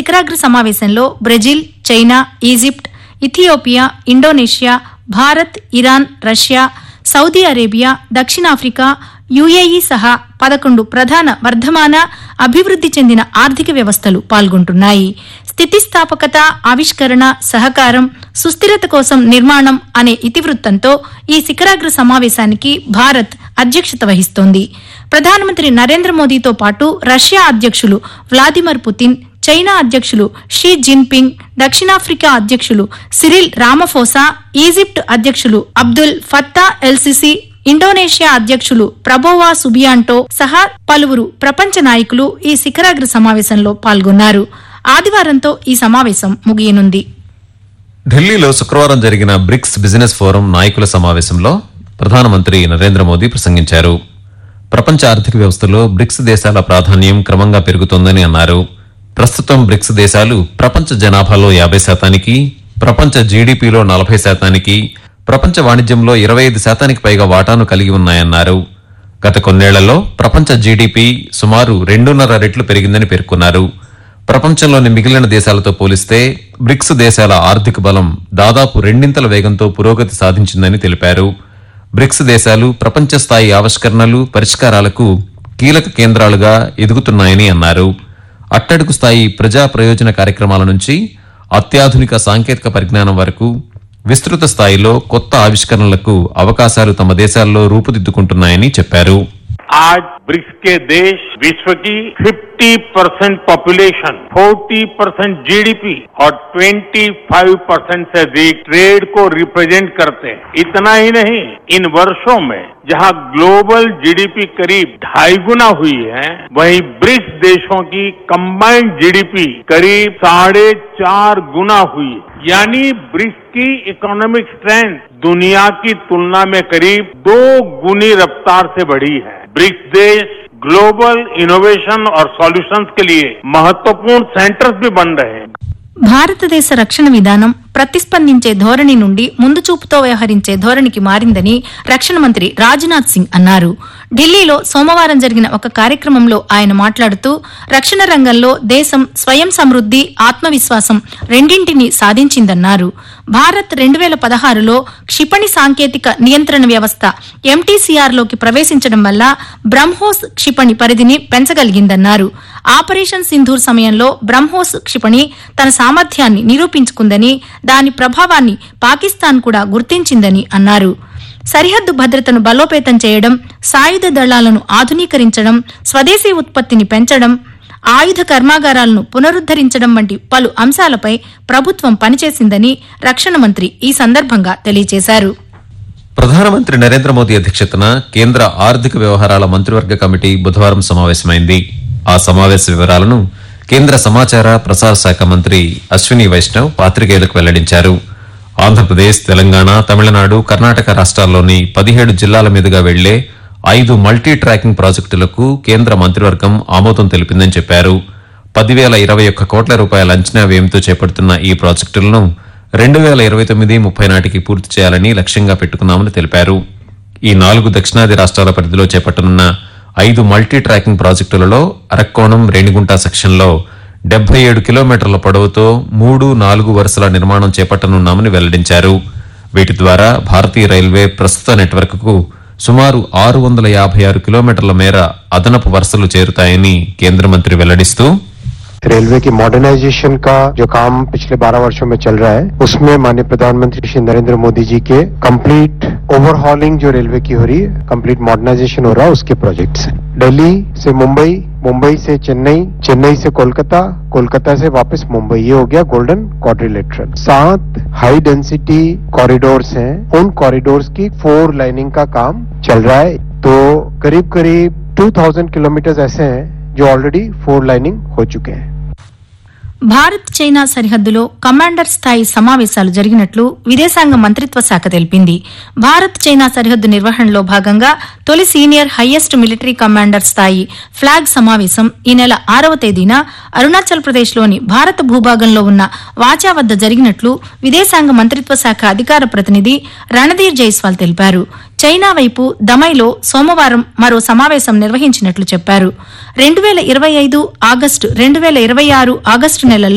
శిఖరాగ్ర సమావేశంలో Brazil China Egypt Ethiopia Indonesia Bharat Iran Russia Saudi Arabia దక్షిణాఫ్రికా యుఏఈ సహా పదకొండు ప్రధాన వర్ధమాన అభివృద్ది చెందిన ఆర్థిక వ్యవస్థలు పాల్గొంటున్నాయి స్థితిస్థాపకత ఆవిష్కరణ సహకారం సుస్థిరత కోసం నిర్మాణం అనే ఇతివృత్తంతో ఈ శిఖరాగ్ర సమావేశానికి భారత్ అధ్యక్షత వహిస్తోంది ప్రధానమంత్రి నరేంద్ర మోదీతో పాటు రష్యా అధ్యక్షులు వ్లాదిమిర్ పుతిన్ చైనా అధ్యక్షులు షీ జిన్పింగ్ దక్షిణాఫ్రికా అధ్యక్షులు సిరిల్ రామఫోసా ఈజిప్ట్ అధ్యక్షులు అబ్దుల్ ఫత్తా ఎల్సిసి ఇండోనేషియా అధ్యక్షులు ప్రభోవా సుబియాంటో సహా పలువురు ప్రపంచ నాయకులు ఈ శిఖరాగ్ర సమావేశంలో పాల్గొన్నారు ఆదివారంతో ఈ సమావేశం ముగియనుంది ఢిల్లీలో శుక్రవారం జరిగిన బ్రిక్స్ బిజినెస్ ఫోరం నాయకుల సమావేశంలో ప్రధానమంత్రి నరేంద్ర మోదీ ప్రసంగించారు ప్రపంచ ఆర్థిక వ్యవస్థలో బ్రిక్స్ దేశాల ప్రాధాన్యం క్రమంగా పెరుగుతోందని అన్నారు ప్రస్తుతం బ్రిక్స్ దేశాలు ప్రపంచ జనాభాలో యాభై శాతానికి ప్రపంచ జీడీపీలో నలభై శాతానికి ప్రపంచ వాణిజ్యంలో ఇరవై ఐదు శాతానికి పైగా వాటాను కలిగి ఉన్నాయన్నారు గత కొన్నేళ్లలో ప్రపంచ జీడీపీ సుమారు రెండున్నర రెట్లు పెరిగిందని పేర్కొన్నారు ప్రపంచంలోని మిగిలిన దేశాలతో పోలిస్తే బ్రిక్స్ దేశాల ఆర్థిక బలం దాదాపు రెండింతల వేగంతో పురోగతి సాధించిందని తెలిపారు బ్రిక్స్ దేశాలు ప్రపంచ స్థాయి ఆవిష్కరణలు పరిష్కారాలకు కీలక కేంద్రాలుగా ఎదుగుతున్నాయని అన్నారు అట్టడుగు స్థాయి ప్రజా ప్రయోజన కార్యక్రమాల నుంచి అత్యాధునిక సాంకేతిక పరిజ్ఞానం వరకు విస్తృత స్థాయిలో కొత్త ఆవిష్కరణలకు అవకాశాలు తమ దేశాల్లో రూపుదిద్దుకుంటున్నాయని చెప్పారు आज ब्रिक्स के देश विश्व की 50 परसेंट पॉपुलेशन 40 परसेंट जीडीपी और 25 परसेंट से अधिक ट्रेड को रिप्रेजेंट करते हैं इतना ही नहीं इन वर्षों में जहां ग्लोबल जीडीपी करीब ढाई गुना हुई है वहीं ब्रिक्स देशों की कंबाइंड जीडीपी करीब साढ़े चार गुना हुई है यानी ब्रिक्स की इकोनॉमिक स्ट्रेंथ दुनिया की तुलना में करीब दो गुनी रफ्तार से बढ़ी है ब्रिक्स देश ग्लोबल इनोवेशन और सॉल्यूशंस के लिए महत्वपूर्ण सेंटर्स भी बन रहे हैं భారతదేశ రక్షణ విధానం ప్రతిస్పందించే ధోరణి నుండి ముందు చూపుతో వ్యవహరించే ధోరణికి మారిందని రక్షణ మంత్రి రాజ్నాథ్ సింగ్ అన్నారు ఢిల్లీలో సోమవారం జరిగిన ఒక కార్యక్రమంలో ఆయన మాట్లాడుతూ రక్షణ రంగంలో దేశం స్వయం సమృద్ది ఆత్మవిశ్వాసం రెండింటినీ సాధించిందన్నారు భారత్ రెండు వేల పదహారులో క్షిపణి సాంకేతిక నియంత్రణ వ్యవస్థ ఎంటీసీఆర్ లోకి ప్రవేశించడం వల్ల బ్రహ్మోస్ క్షిపణి పరిధిని పెంచగలిగిందన్నారు ఆపరేషన్ సింధూర్ సమయంలో బ్రహ్మోస్ క్షిపణి తన సామర్థ్యాన్ని నిరూపించుకుందని దాని ప్రభావాన్ని పాకిస్తాన్ కూడా గుర్తించిందని అన్నారు సరిహద్దు భద్రతను బలోపేతం చేయడం సాయుధ దళాలను ఆధునీకరించడం స్వదేశీ ఉత్పత్తిని పెంచడం ఆయుధ కర్మాగారాలను పునరుద్దరించడం వంటి పలు అంశాలపై ప్రభుత్వం పనిచేసిందని రక్షణ మంత్రి ఈ సందర్భంగా తెలియజేశారు ప్రధానమంత్రి నరేంద్ర మోదీ అధ్యక్షతన కేంద్ర ఆర్థిక వ్యవహారాల మంత్రివర్గ కమిటీ బుధవారం సమావేశమైంది ఆ సమావేశ వివరాలను కేంద్ర సమాచార ప్రసార శాఖ మంత్రి అశ్విని వైష్ణవ్ పాత్రికేయులకు వెల్లడించారు ఆంధ్రప్రదేశ్ తెలంగాణ తమిళనాడు కర్ణాటక రాష్ట్రాల్లోని పదిహేడు జిల్లాల మీదుగా వెళ్లే ఐదు మల్టీ ట్రాకింగ్ ప్రాజెక్టులకు కేంద్ర మంత్రివర్గం ఆమోదం తెలిపిందని చెప్పారు పదివేల ఇరవై ఒక్క కోట్ల రూపాయల అంచనా వ్యయంతో చేపడుతున్న ఈ ప్రాజెక్టులను రెండు వేల ఇరవై తొమ్మిది ముప్పై నాటికి పూర్తి చేయాలని లక్ష్యంగా పెట్టుకున్నామని తెలిపారు ఈ నాలుగు దక్షిణాది రాష్ట్రాల పరిధిలో చేపట్టనున్న ఐదు మల్టీ ట్రాకింగ్ ప్రాజెక్టులలో అరక్కోణం రేణిగుంట సెక్షన్లో డెబ్బై ఏడు కిలోమీటర్ల పొడవుతో మూడు నాలుగు వరుసల నిర్మాణం చేపట్టనున్నామని వెల్లడించారు వీటి ద్వారా భారతీయ రైల్వే ప్రస్తుత నెట్వర్క్కు సుమారు ఆరు వందల యాభై ఆరు కిలోమీటర్ల మేర అదనపు వరుసలు చేరుతాయని కేంద్ర మంత్రి వెల్లడిస్తూ रेलवे की मॉडर्नाइजेशन का जो काम पिछले 12 वर्षों में चल रहा है उसमें माननीय प्रधानमंत्री श्री नरेंद्र मोदी जी के कंप्लीट ओवरहॉलिंग जो रेलवे की हो रही है कंप्लीट मॉडर्नाइजेशन हो रहा है उसके प्रोजेक्ट्स हैं दिल्ली से मुंबई मुंबई से चेन्नई चेन्नई से कोलकाता कोलकाता से वापस मुंबई ये हो गया गोल्डन क्वाड्रिलेटरल सात हाई डेंसिटी कॉरिडोर्स हैं उन कॉरिडोर्स की फोर लाइनिंग का काम चल रहा है तो करीब करीब 2000 किलोमीटर ऐसे हैं जो ऑलरेडी फोर लाइनिंग हो चुके हैं భారత్ చైనా సరిహద్దులో కమాండర్ స్థాయి సమావేశాలు జరిగినట్లు విదేశాంగ మంత్రిత్వ శాఖ తెలిపింది భారత్ చైనా సరిహద్దు నిర్వహణలో భాగంగా తొలి సీనియర్ హైయెస్ట్ మిలిటరీ కమాండర్ స్థాయి ఫ్లాగ్ సమావేశం ఈ నెల ఆరవ తేదీన అరుణాచల్ ప్రదేశ్లోని భారత భూభాగంలో ఉన్న వాచా వద్ద జరిగినట్లు విదేశాంగ మంత్రిత్వ శాఖ అధికార ప్రతినిధి రణధీర్ జైస్వాల్ తెలిపారు చైనా వైపు దమైలో సోమవారం మరో సమావేశం నిర్వహించినట్లు చెప్పారు రెండు వేల ఇరవై ఐదు ఆగస్టు రెండు వేల ఇరవై ఆరు ఆగస్టు నెలల్లో